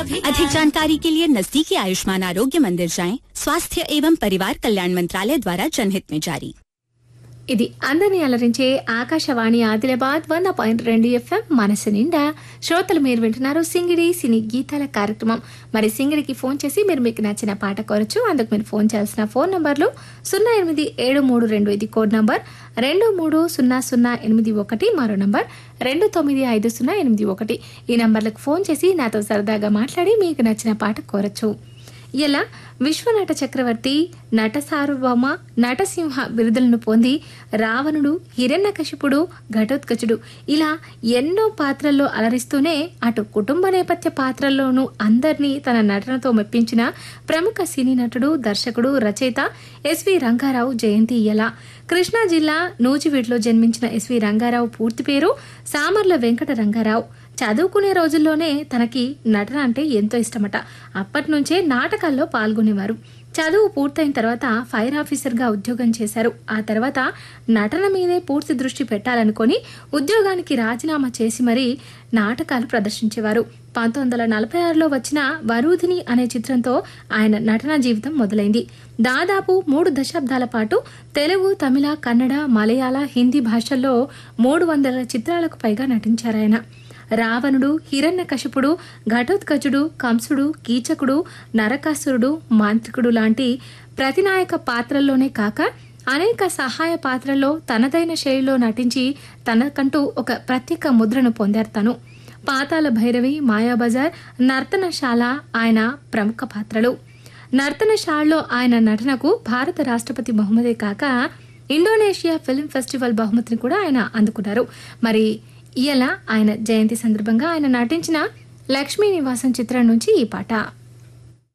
अधिक जानकारी के लिए नजदीकी आयुष्मान आरोग्य मंदिर जाएं स्वास्थ्य एवं परिवार कल्याण मंत्रालय द्वारा जनहित में जारी ఇది అందరినీ అలరించే ఆకాశవాణి ఆదిలాబాద్ వంద పాయింట్ రెండు ఎఫ్ఎం మనసు నిండా శ్రోతలు మీరు వింటున్నారు సింగిడి సినీ గీతాల కార్యక్రమం మరి సింగిడికి ఫోన్ చేసి మీరు మీకు నచ్చిన పాట కోరచ్చు అందుకు మీరు ఫోన్ చేయాల్సిన ఫోన్ నంబర్లు సున్నా ఎనిమిది ఏడు మూడు రెండు ఇది కోడ్ నంబర్ రెండు మూడు సున్నా సున్నా ఎనిమిది ఒకటి మరో నంబర్ రెండు తొమ్మిది ఐదు సున్నా ఎనిమిది ఒకటి ఈ నంబర్లకు ఫోన్ చేసి నాతో సరదాగా మాట్లాడి మీకు నచ్చిన పాట కోరచ్చు ఇలా విశ్వనట చక్రవర్తి నట సార్వభౌమ నటసింహ బిరుదులను పొంది రావణుడు హిరణ్యకశిపుడు ఘటోత్కచుడు ఇలా ఎన్నో పాత్రల్లో అలరిస్తూనే అటు కుటుంబ నేపథ్య పాత్రల్లోనూ అందరినీ తన నటనతో మెప్పించిన ప్రముఖ సినీ నటుడు దర్శకుడు రచయిత ఎస్వి రంగారావు జయంతి ఇలా కృష్ణా జిల్లా నూజివీడులో జన్మించిన ఎస్వి రంగారావు పూర్తి పేరు సామర్ల వెంకట రంగారావు చదువుకునే రోజుల్లోనే తనకి నటన అంటే ఎంతో ఇష్టమట అప్పటి నుంచే నాటకాల్లో పాల్గొనేవారు చదువు పూర్తయిన తర్వాత ఫైర్ ఆఫీసర్గా ఉద్యోగం చేశారు ఆ తర్వాత నటన మీదే పూర్తి దృష్టి పెట్టాలనుకొని ఉద్యోగానికి రాజీనామా చేసి మరీ నాటకాలు ప్రదర్శించేవారు పంతొమ్మిది వందల నలభై ఆరులో వచ్చిన వరూధిని అనే చిత్రంతో ఆయన నటన జీవితం మొదలైంది దాదాపు మూడు దశాబ్దాల పాటు తెలుగు తమిళ కన్నడ మలయాళ హిందీ భాషల్లో మూడు వందల చిత్రాలకు పైగా నటించారాయన రావణుడు హిరణ్యకశిపుడు ఘటోత్కచుడు కంసుడు కీచకుడు నరకాసురుడు మాంత్రికుడు లాంటి ప్రతినాయక పాత్రల్లోనే కాక అనేక సహాయ పాత్రల్లో తనదైన శైలిలో నటించి తనకంటూ ఒక ప్రత్యేక ముద్రను పొందారు తను పాతాల భైరవి మాయాబజార్ నర్తనశాల ఆయన ప్రముఖ పాత్రలు నర్తనశాలలో ఆయన నటనకు భారత రాష్ట్రపతి బహుమతి కాక ఇండోనేషియా ఫిల్మ్ ఫెస్టివల్ బహుమతిని కూడా ఆయన అందుకున్నారు మరి ఇయల ఆయన జయంతి సందర్భంగా ఆయన నటించిన లక్ష్మీ నివాసం చిత్రం నుంచి ఈ పాట